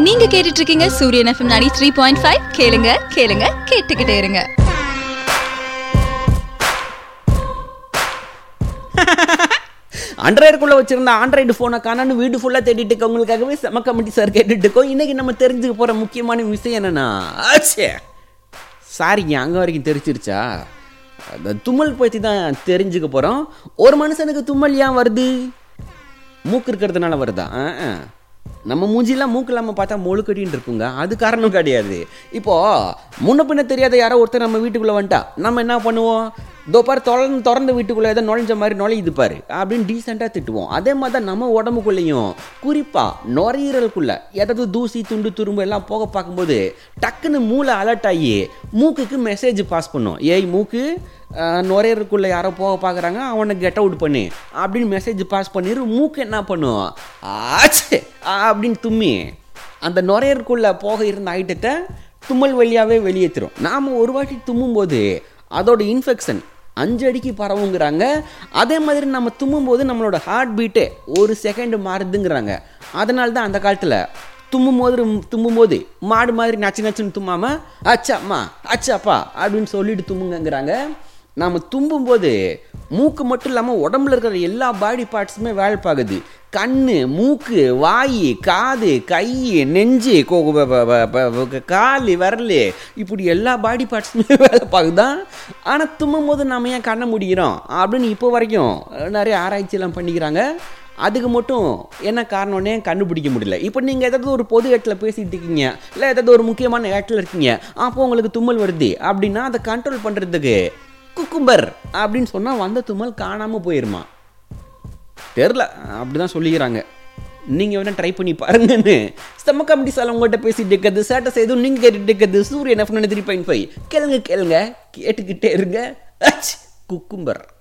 நீங்க கேட்டுட்டு இருக்கீங்க சூரியன் எஃப்எம் நாடி த்ரீ பாயிண்ட் ஃபைவ் கேளுங்க கேளுங்க கேட்டுக்கிட்டே இருங்க ஆண்ட்ராய்டுக்குள்ள வச்சிருந்த ஆண்ட்ராய்டு ஃபோனை காணான்னு வீடு ஃபுல்லாக தேடிட்டு இருக்கவங்களுக்காகவே செம கமிட்டி சார் கேட்டுட்டு இருக்கோம் இன்னைக்கு நம்ம தெரிஞ்சுக்க போகிற முக்கியமான விஷயம் என்னன்னா ஆச்சே சாரிங்க அங்கே வரைக்கும் தெரிச்சிருச்சா அந்த தும்மல் பற்றி தான் தெரிஞ்சுக்க போகிறோம் ஒரு மனுஷனுக்கு தும்மல் ஏன் வருது மூக்கு இருக்கிறதுனால வருதா ஆ, ஆ. நம்ம மூஞ்சிலாம் மூக்கு இல்லாமல் பார்த்தா மொழுக்கடின்னு இருக்குங்க அது காரணம் கிடையாது இப்போ முன்ன பின்ன தெரியாத யாரோ ஒருத்தர் நம்ம வீட்டுக்குள்ளே வந்துட்டா நம்ம என்ன பண்ணுவோம் இதோ பாரு திறந்து திறந்த வீட்டுக்குள்ளே ஏதோ நுழைஞ்ச மாதிரி நுழையுது பாரு அப்படின்னு டீசெண்டாக திட்டுவோம் அதே மாதிரி தான் நம்ம உடம்புக்குள்ளேயும் குறிப்பாக நுரையீரலுக்குள்ள ஏதாவது தூசி துண்டு துரும்பு எல்லாம் போக பார்க்கும்போது டக்குன்னு மூளை அலர்ட் ஆகி மூக்குக்கு மெசேஜ் பாஸ் பண்ணும் ஏய் மூக்கு அஹ், நுரையீரலுக்குள்ள யாரோ போக பார்க்குறாங்க அவனை கெட் அவுட் பண்ணு அப்படின்னு மெசேஜ் பாஸ் பண்ணிடு மூக்கு என்ன பண்ணும் ஆச்சு அப்படின்னு தும்மி அந்த நுரையீரலுக்குள்ள போக இருந்த ஐட்டத்தை தும்மல் வழியாகவே வெளியேற்றுரும் நாம் ஒரு வாட்டி தும்மும்போது அதோட இன்ஃபெக்ஷன் அஞ்சு அடிக்கு பரவுங்கிறாங்க அதே மாதிரி நம்ம தும்மும்போது நம்மளோட ஹார்ட் பீட்டே ஒரு செகண்ட் மாறுதுங்கிறாங்க அதனால தான் அந்த காலத்தில் தும்மும் போது தும்மும் போது மாடு மாதிரி நச்சு நச்சுன்னு தும்மாம அச்சாம்மா அச்சாப்பா அப்படின்னு சொல்லிட்டு தும்முங்கங்கிறாங்க நாம் தும்பும்போது மூக்கு மட்டும் இல்லாமல் உடம்புல இருக்கிற எல்லா பாடி பார்ட்ஸுமே வேலை பார்க்குது கண்ணு மூக்கு வாய் காது கை நெஞ்சு கோ- ப- ப- ப- ப- ப- கால் விரல் இப்படி எல்லா பாடி பார்ட்ஸுமே வேலை பார்க்குதான் ஆனால் தும்மும் போது நம்ம ஏன் கண்ண முடிகிறோம் அப்படின்னு இப்போ வரைக்கும் நிறைய ஆராய்ச்சியெல்லாம் பண்ணிக்கிறாங்க அதுக்கு மட்டும் என்ன காரணம்னே கண்டுபிடிக்க முடியல இப்போ நீங்கள் ஏதாவது ஒரு பொது இடத்துல பேசிகிட்டு இருக்கீங்க இல்லை ஏதாவது ஒரு முக்கியமான இடத்துல இருக்கீங்க அப்போ உங்களுக்கு தும்மல் வருது அப்படின்னா அதை கண்ட்ரோல் பண்ணுறதுக்கு குக்கும்பர் அப்படின்னு சொன்னால் வந்த தும்மல் காணாமல் போயிருமா தெரில அப்படி தான் சொல்லிக்கிறாங்க நீங்கள் வேணால் ட்ரை பண்ணி பாருங்கன்னு செம்ம கமிட்டி சார் உங்கள்கிட்ட பேசிட்டு இருக்கிறது சேட்டை செய்தும் நீங்கள் கேட்டுட்டு இருக்கிறது சூரியன் எஃப் த்ரீ பாயிண்ட் ஃபைவ் கேளுங்க கேளுங்க கேட்டுக்கிட்டே இருங்க அச், குக்கும்பர்